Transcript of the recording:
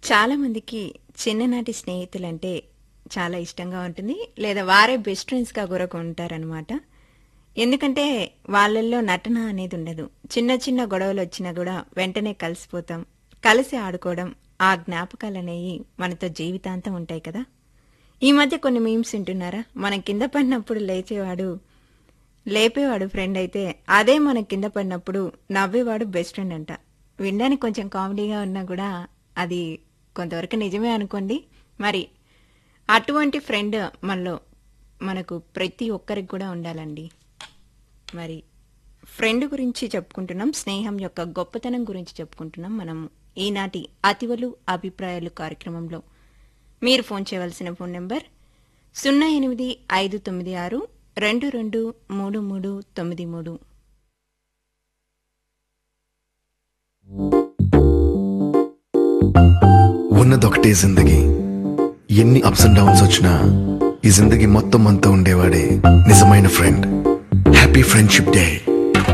చాలామందికి చిన్ననాటి స్నేహితులంటే చాలా ఇష్టంగా ఉంటుంది లేదా వారే బెస్ట్ ఫ్రెండ్స్గా కూడా ఉంటారనమాట ఎందుకంటే వాళ్ళల్లో నటన అనేది ఉండదు చిన్న చిన్న గొడవలు వచ్చినా కూడా వెంటనే కలిసిపోతాం కలిసి ఆడుకోవడం ఆ జ్ఞాపకాలు అనేవి మనతో జీవితాంతం ఉంటాయి కదా ఈ మధ్య కొన్ని మీమ్స్ వింటున్నారా మనం కింద పడినప్పుడు లేచేవాడు లేపేవాడు ఫ్రెండ్ అయితే అదే మనం కింద పడినప్పుడు నవ్వేవాడు బెస్ట్ ఫ్రెండ్ అంట వినడానికి కొంచెం కామెడీగా ఉన్నా కూడా అది కొంతవరకు నిజమే అనుకోండి మరి అటువంటి ఫ్రెండ్ మనలో మనకు ప్రతి ఒక్కరికి కూడా ఉండాలండి మరి ఫ్రెండ్ గురించి చెప్పుకుంటున్నాం స్నేహం యొక్క గొప్పతనం గురించి చెప్పుకుంటున్నాం మనం ఈనాటి అతివలు అభిప్రాయాలు కార్యక్రమంలో మీరు ఫోన్ చేయవలసిన ఫోన్ నెంబర్ సున్నా ఎనిమిది ఐదు తొమ్మిది ఆరు రెండు రెండు మూడు మూడు తొమ్మిది మూడు ఉన్నదొకటే జిందగీ ఎన్ని అప్స్ అండ్ డౌన్స్ వచ్చినా ఈ జిందగీ మొత్తం అంతా ఉండేవాడే నిజమైన ఫ్రెండ్ హ్యాపీ ఫ్రెండ్షిప్ డే